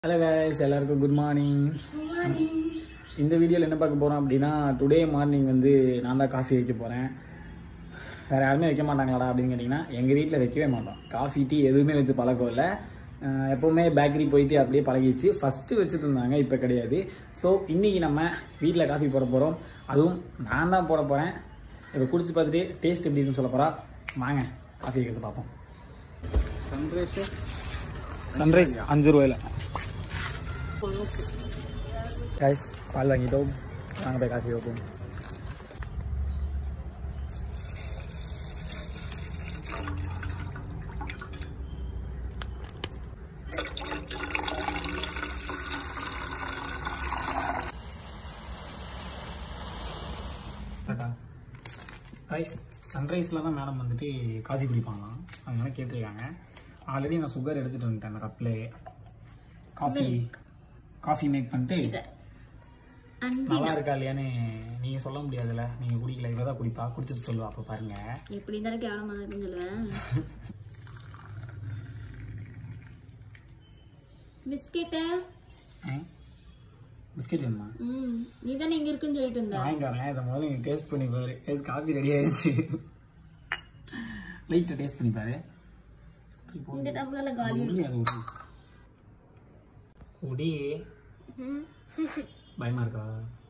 Hello guys எல்லாருக்கும் good morning இந்த வீடியோவில் என்ன பார்க்க போகிறோம் அப்படின்னா டுடே மார்னிங் வந்து நான் தான் காஃபி வைக்க போகிறேன் வேறு யாருமே வைக்க மாட்டாங்களாடா அப்படின்னு கேட்டிங்கன்னா எங்கள் வீட்டில் வைக்கவே மாட்டோம் காஃபி டீ எதுவுமே வச்சு பழக்கம் இல்லை அஹ் எப்போவுமே பேக்கரி போயிட்டு அப்படியே பழகிடுச்சு ஃபஸ்ட்டு வச்சுட்டு இருந்தாங்க இப்போ கிடையாது ஸோ இன்றைக்கி நம்ம வீட்டில் காஃபி போட போகிறோம் அதுவும் நான் தான் போட போகிறேன் இப்போ குடிச்சு பார்த்துட்டு டேஸ்ட் எப்படி இருக்குன்னு சொல்ல போகிறா வாங்க காஃபி வைக்கிறது பார்ப்போம் சன்ரைஸ் சன்ரைஸ் அஞ்சு ரூபாயில் கைஸ் பால் வாங்கிட்டோம் நாங்கள் போய் காஃபி வைப்போம் கைஸ் சன்ரைஸில் தான் மேடம் வந்துட்டு காஃபி குடிப்பாங்களாம் அதனால கேட்டிருக்காங்க ஆல்ரெடி நான் சுகர் எடுத்துகிட்டு வந்துட்டேன் அந்த கப்லேயே காஃபி காஃபி மேக் பண்ணிட்டு நல்லா இருக்கா இல்லையான்னு நீங்க சொல்ல முடியாதுல்ல நீங்க குடிக்கல இவ தான் குடிப்பா குடிச்சிட்டு சொல்லுவா அப்ப பாருங்க எப்படி இருந்தாலும் கேவலமா தான் இருக்குன்னு சொல்லுவேன் பிஸ்கெட்டு பிஸ்கெட் வேணுமா ம் நீ தானே இங்க இருக்குன்னு சொல்லிட்டு இருந்த வாங்கிட்டு வரேன் இதை முதல்ல நீ டேஸ்ட் பண்ணி பாரு டேஸ்ட் காஃபி ரெடி ஆயிடுச்சு லைட்டை டேஸ்ட் பண்ணி பாரு இந்த டம்ளர்ல காலி உருளி அது உருளி உடி ம், பயமா இருக்கா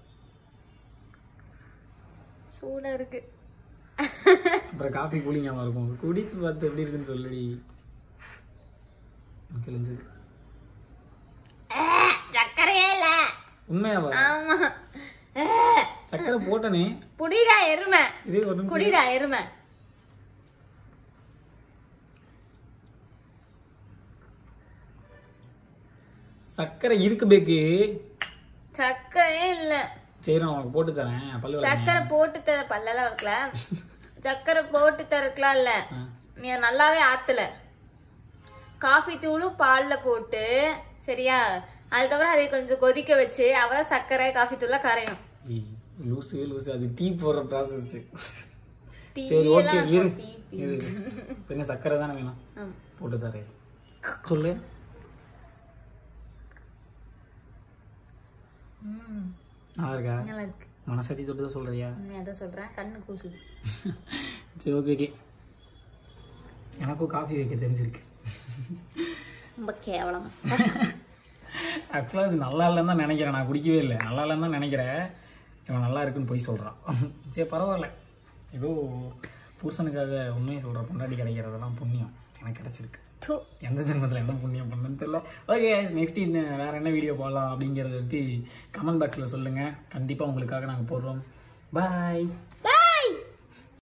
சூடா இருக்கு அப்புறம் காஃபி கூலிங்காம இருக்கும் குடிச்சு பார்த்து எப்படி இருக்குன்னு சொல்லுடி கிழிஞ்சது சக்கரையே இல்ல உண்மையாவா ஆமா சக்கரை போட்டனே புடிடா எருமை இதே ஒரு நிமிஷம் குடிடா எருமை சக்கரை இருக்கு பேக்கு சக்கரையே இல்ல சரி நான் உனக்கு போட்டு தரேன் பல்லு விளக்கு. சக்கரை போட்டு தர பல்லெல்லாம் இருக்கல சக்கரை போட்டு தரக்கலாம் இல்ல ஆ. நீ நல்லாவே ஆத்தல காஃபி தூளும் பால்ல போட்டு சரியா அதுக்கப்புறம் அதை கொஞ்சம் கொதிக்க வச்சு அவ சர்க்கரை காஃபி தூள்லாம் கரையும் ஏய், லூசு லூசு அது டீ போடுற ப்ராசஸ் சரி டீயெல்லாம் ஓகே இரு இருக்கும், டீ, டீ. இரு இப்ப என்ன சக்கரை தானே வேணும் ஆமா. போட்டு தரேன் சொல்லு ம், நல்லா இருக்கா நல்லா இருக்கு மனசடி தொட்டு தான் சொல்றியா நீ அதான் சொல்றேன் கண்ணு கூசுது சரி ஓகே ஓகே எனக்கும் காஃபி வைக்க தெரிஞ்சிருக்கு ரொம்ப கேவலமா ஆக்சுவலாக இது நல்லா இல்லைன்னு தான் நினைக்கிறேன் நான் குடிக்கவே இல்லை நல்லா இல்லைன்னு தான் நினைக்கிறேன் இவன் நல்லா இருக்குன்னு போய் சொல்கிறான் சரி பரவாயில்ல ஏதோ புருஷனுக்காக உண்மையை சொல்கிற பொண்டாட்டி கிடைக்கிறதெல்லாம் புண்ணியம் எனக்கு கிடைச்சிருக்கு தூ. எந்த ஜென்மத்தில் என்ன புண்ணியம் பண்ணணும்னு தெரியல ஓகே நெக்ஸ்ட் இன்னும் வேறு என்ன வீடியோ போடலாம் அப்படிங்கிறத வந்துட்டு கமெண்ட் பாக்ஸில் சொல்லுங்கள் கண்டிப்பாக உங்களுக்காக நாங்கள் போடுறோம் பாய் Bye.